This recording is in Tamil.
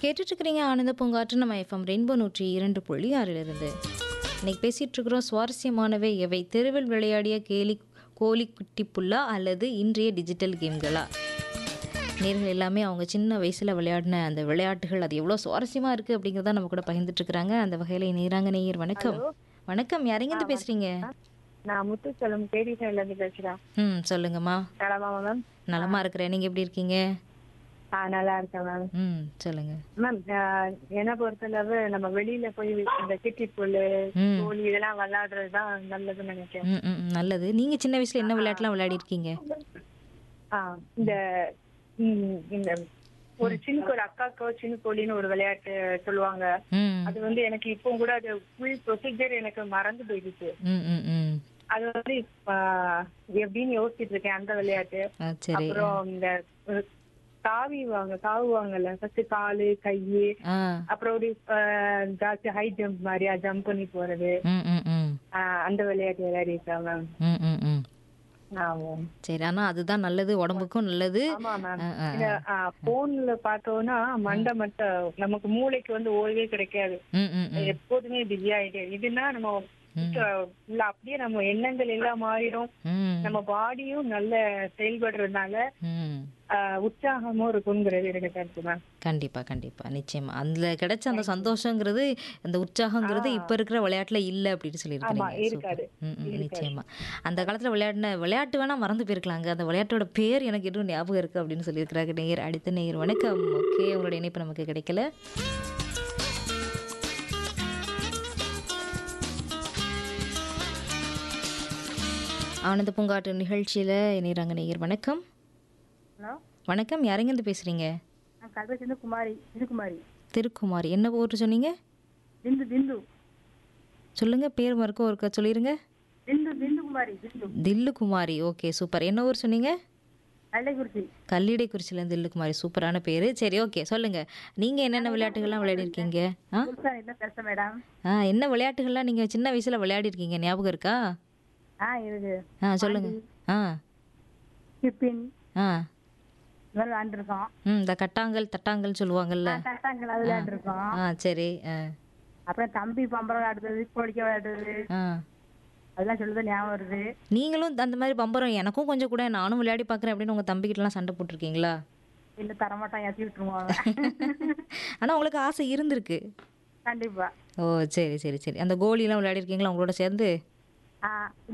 கேட்டுட்டு இருக்கிறீங்க ஆனந்த பூங்காற்று நம்ம எஃப்எம் ரெயின்போ நூற்றி இரண்டு புள்ளி ஆறிலிருந்து இன்னைக்கு பேசிட்டு இருக்கிறோம் சுவாரஸ்யமானவை எவை தெருவில் விளையாடிய கேலி கோழி குட்டி புல்லா அல்லது இன்றைய டிஜிட்டல் கேம்களா நேர்கள் எல்லாமே அவங்க சின்ன வயசில் விளையாடின அந்த விளையாட்டுகள் அது எவ்வளோ சுவாரஸ்யமாக இருக்குது அப்படிங்கிறத நம்ம கூட பகிர்ந்துட்டு இருக்கிறாங்க அந்த வகையில் நேராங்க நேயர் வணக்கம் வணக்கம் யாரெங்கிருந்து பேசுகிறீங்க நான் முத்துச்செல்வம் கேடி சைட்ல இருந்து பேசுறேன் ம் சொல்லுங்கம்மா நலமா மேம் நலமா இருக்கிறேன் நீங்கள் எப்படி இருக்கீங்க ஆ நல்லா இருக்கேன் மேம் ம் சொல்லுங்கள் மேம் என்ன பொறுத்தளவு நம்ம வெளியில போய் இந்த கிட்டி புல்லு ம். கோழி இதெல்லாம் விளையாடுறது தான் நல்லதுன்னு நினைக்கிறேன் ம் ம் ம், நல்லது நீங்கள் சின்ன வயசில் என்ன விளையாட்டுலாம் விளையாடி இருக்கீங்க ஆ இந்த ம், இந்த ஒரு சின்ன ஒரு அக்காக்கோ சின்ன கோழின்னு ஒரு விளையாட்டு சொல்லுவாங்க ம் அது வந்து எனக்கு இப்போ கூட அது ஃபுல் ப்ரொசீஜர் எனக்கு மறந்து போயிடுச்சு ம் ம் ம் அது வந்து இப்ப எப்படின்னு யோசிச்சுட்டு இருக்கேன் அந்த விளையாட்டு ஆ சரி அப்புறம் இந்த ஒரு தாவிவாங்க தாவுவாங்கல்ல ஃபர்ஸ்ட் காலு கையு ஆ அப்புறம் ஒரு அஹ், ஜாஸ்தி ஹை ஜம்ப் மாதிரியா ஜம்ப் பண்ணி போறது ம் ம் ம் அஹ், அந்த விளையாட்டு விளையாடி இருக்கேன் மேம் ம் ம் ம் ஆமா சரி ஆனால் அதுதான் நல்லது உடம்புக்கும் நல்லது ஆமா மேம் ஆ, ஆ, இந்த போன்ல பார்த்தோம்னா மண்டை மட்டும் நமக்கு மூளைக்கு வந்து ஓய்வே கிடைக்காது ம் ம் ம் எப்போதுமே பிஸி ஆயிட்டே இதுனா நம்ம உள்ள அப்படியே நம்ம எண்ணங்கள் எல்லாம் மாறிடும் ம் நம்ம பாடியும் நல்ல செயல்படுறதுனால ம் அஹ், உற்சாகமும் இருக்குங்கிறது எனக்கு கருத்து மேம் கண்டிப்பா கண்டிப்பா நிச்சயமா அதுல கிடைச்ச அந்த சந்தோஷங்கிறது அந்த உற்சாகங்கிறது இப்ப இருக்கிற விளையாட்டுல இல்ல அப்படின்னு ஆமா, சொல்லியிருக்கிறீங்க இருக்காது. சூப்பர். ம், ம், நிச்சயமா அந்த காலத்துல விளையாடின விளையாட்டு வேணா மறந்து போயிருக்கலாங்க அந்த விளையாட்டோட பேர் எனக்கு இன்னும் ஞாபகம் இருக்கு அப்படின்னு சொல்லியிருக்கிறாங்க நேயர் அடுத்த நேயர் வணக்கம் ஓகே உங்களோட இணைப்பு நமக்கு கிடைக்கல ஆனந்த பூங்காட்டு நிகழ்ச்சியில இணையறாங்க நேயர் வணக்கம் ஹலோ வணக்கம் யாரெங்கேருந்து பேசுறீங்க நான் கல்வச்சிருந்து குமாரி இதுகுமாரி திருக்குமாரி என்ன ஊர் சொன்னீங்க பிந்து பிந்து சொல்லுங்க பேர் மறுக்க ஒருக்க சொல்லிருங்க பிந்து பிந்து குமாரி பிந்து தில்லு குமாரி ஓகே சூப்பர் என்ன ஊர் சொன்னீங்க கள்ளைக்குறிச்சி கல்லிடைக்குறிச்சிலேருந்து தில்லு குமாரி சூப்பரான பேர் சரி ஓகே சொல்லுங்க நீங்க என்னென்ன விளையாட்டுகள்லாம் விளையாடிருக்கீங்க ஆ புதுசாக என்ன பேச மேடம் ஆ என்ன விளையாட்டுகள்லாம் நீங்க சின்ன வயசுல விளையாடிருக்கீங்க ஞாபகம் இருக்கா ஆ இருக்கு ஆ சொல்லுங்க ஆ ஸ்கிப்பிங் ஆ இதெல்லாம் விளையாண்டுருக்கோம் ம் இந்த கட்டாங்கல் தட்டாங்கல் சொல்லுவாங்கல்ல தட்டாங்கள் அது விளையாண்டுருக்கோம் ஆ சரி ஆ அப்புறம் தம்பி பம்பரம் விளையாடுறது கோழிக்க விளையாடுறது ஆ அதெல்லாம் சொல்லுறது ஞாபகம் வருது நீங்களும் அந்த மாதிரி பம்பரம் எனக்கும் கொஞ்சம் கூட நானும் விளையாடி பார்க்குறேன் அப்படின்னு உங்க தம்பிக்கிட்டலாம் சண்டை போட்டிருக்கீங்களா இல்ல தரமாட்டான் ஏற்றி விட்டுருவாங்க ஆனா உங்களுக்கு ஆசை இருந்திருக்கு கண்டிப்பா ஓ சரி சரி சரி அந்த கோலிலாம் விளையாடிருக்கீங்களா உங்களோட சேர்ந்து ஆ